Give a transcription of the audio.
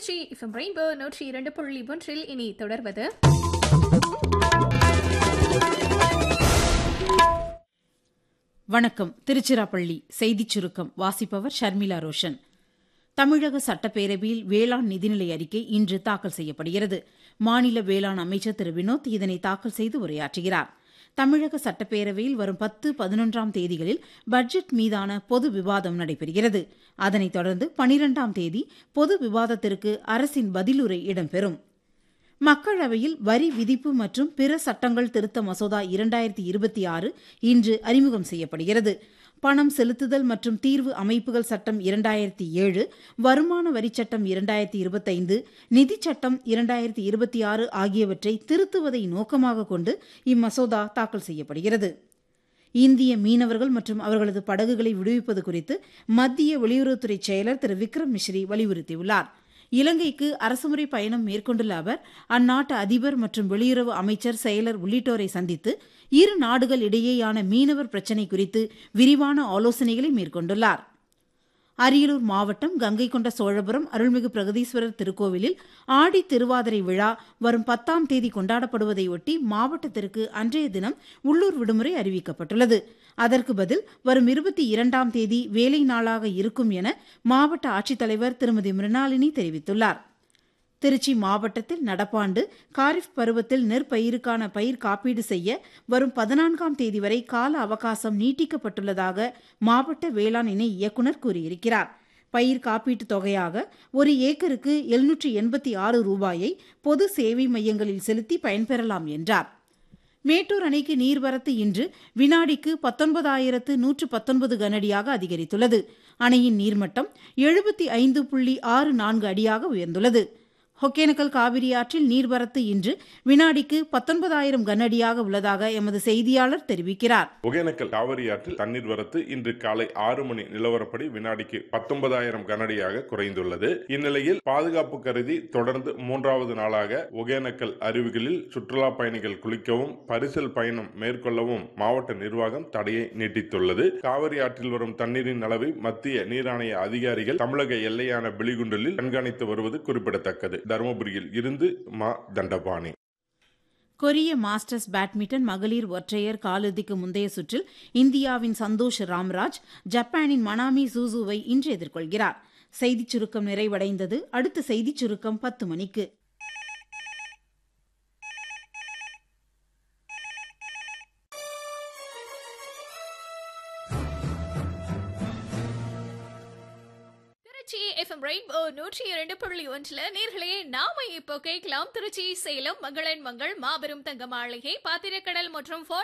Trichy FM rainbow நூற்றி இரண்டு புள்ளி ஒன்றில் இனி தொடர்வது வணக்கம் திருச்சிராப்பள்ளி செய்திச் சுருக்கம் வாசிப்பவர் ஷர்மிளா ரோஷன் தமிழக சட்டப்பேரவையில் வேளாண் நிதிநிலை அறிக்கை இன்று தாக்கல் செய்யப்படுகிறது மாநில வேளாண் அமைச்சர் திரு வினோத் இதனை தாக்கல் செய்து உரையாற்றுகிறார் தமிழக சட்டப்பேரவையில் வரும் பத்து பதினொன்றாம் தேதிகளில் பட்ஜெட் மீதான பொது விவாதம் நடைபெறுகிறது அதனைத் தொடர்ந்து பனிரெண்டாம் தேதி பொது விவாதத்திற்கு அரசின் பதிலுரை இடம்பெறும் மக்களவையில் வரி விதிப்பு மற்றும் பிற சட்டங்கள் திருத்த மசோதா இரண்டாயிரத்தி இருபத்தி ஆறு இன்று அறிமுகம் செய்யப்படுகிறது பணம் செலுத்துதல் மற்றும் தீர்வு அமைப்புகள் சட்டம் இரண்டாயிரத்தி ஏழு வருமான வரிச் சட்டம் இரண்டாயிரத்தி இருபத்தைந்து நிதிச் சட்டம் இரண்டாயிரத்தி இருபத்தி ஆறு ஆகியவற்றை திருத்துவதை நோக்கமாக கொண்டு இம்மசோதா தாக்கல் செய்யப்படுகிறது இந்திய மீனவர்கள் மற்றும் அவர்களது படகுகளை விடுவிப்பது குறித்து மத்திய வெளியுறவுத்துறை செயலர் திரு விக்ரம் மிஸ்ரி வலியுறுத்தியுள்ளார் இலங்கைக்கு அரசுமுறை பயணம் மேற்கொண்டுள்ள அவர் அந்நாட்டு அதிபர் மற்றும் வெளியுறவு அமைச்சர் செயலர் உள்ளிட்டோரை சந்தித்து இரு நாடுகள் இடையேயான மீனவர் பிரச்சினை குறித்து விரிவான ஆலோசனைகளை மேற்கொண்டுள்ளார் அரியலூர் மாவட்டம் கங்கை கொண்ட சோழபுரம் அருள்மிகு பிரகதீஸ்வரர் திருக்கோவிலில் ஆடி திருவாதிரை விழா வரும் பத்தாம் தேதி கொண்டாடப்படுவதையொட்டி மாவட்டத்திற்கு அன்றைய தினம் உள்ளூர் விடுமுறை அறிவிக்கப்பட்டுள்ளது அதற்கு பதில் வரும் இருபத்தி இரண்டாம் தேதி வேலை நாளாக இருக்கும் என மாவட்ட ஆட்சித்தலைவர் திருமதி மிருணாளினி தெரிவித்துள்ளார் திருச்சி மாவட்டத்தில் நடப்பாண்டு காரிஃப் பருவத்தில் நெற்பயிருக்கான பயிர் காப்பீடு செய்ய வரும் பதினான்காம் தேதி வரை கால அவகாசம் நீட்டிக்கப்பட்டுள்ளதாக மாவட்ட வேளாண் இணை இயக்குநர் கூறியிருக்கிறார் பயிர் காப்பீட்டுத் தொகையாக ஒரு ஏக்கருக்கு எழுநூற்றி எண்பத்தி ஆறு ரூபாயை பொது சேவை மையங்களில் செலுத்தி பயன்பெறலாம் என்றார் மேட்டூர் அணைக்கு நீர்வரத்து இன்று வினாடிக்கு பத்தொன்பதாயிரத்து நூற்று பத்தொன்பது கனஅடியாக அதிகரித்துள்ளது அணையின் நீர்மட்டம் எழுபத்தி ஐந்து புள்ளி ஆறு நான்கு அடியாக உயர்ந்துள்ளது ஒகேனக்கல் காவிரி ஆற்றில் நீர்வரத்து இன்று வினாடிக்கு பத்தொன்பதாயிரம் கனஅடியாக உள்ளதாக எமது செய்தியாளர் தெரிவிக்கிறார் ஒகேனக்கல் காவிரி ஆற்றில் தண்ணீர் வரத்து இன்று காலை ஆறு மணி நிலவரப்படி வினாடிக்கு பத்தொன்பதாயிரம் கனஅடியாக குறைந்துள்ளது இந்நிலையில் பாதுகாப்பு கருதி தொடர்ந்து மூன்றாவது நாளாக ஒகேனக்கல் அருவிகளில் சுற்றுலா பயணிகள் குளிக்கவும் பரிசல் பயணம் மேற்கொள்ளவும் மாவட்ட நிர்வாகம் தடையை நீட்டித்துள்ளது காவிரி ஆற்றில் வரும் தண்ணீரின் அளவை மத்திய நீராணைய அதிகாரிகள் தமிழக எல்லையான பிலிகுண்டலில் கண்காணித்து வருவது குறிப்பிடத்தக்கது தருமபுரியில் இருந்து மா தண்டபாணி கொரிய மாஸ்டர்ஸ் பேட்மிண்டன் மகளிர் ஒற்றையர் காலிறுதிக்கு முந்தைய சுற்றில் இந்தியாவின் சந்தோஷ் ராம்ராஜ் ஜப்பானின் மனாமி சூசுவை இன்று எதிர்கொள்கிறார் செய்திச் சுருக்கம் நிறைவடைந்தது அடுத்த செய்திச் சுருக்கம் பத்து மணிக்கு திருச்சி எஃப்எம் ரெயின்போ நூற்றி இரண்டு புள்ளி ஒன்றில் நேர்களே நாம இப்போ கேட்கலாம் திருச்சி சேலம் மங்களன் மங்கள் மாபெரும் தங்க மாளிகை பாத்திரக்கடல் மற்றும்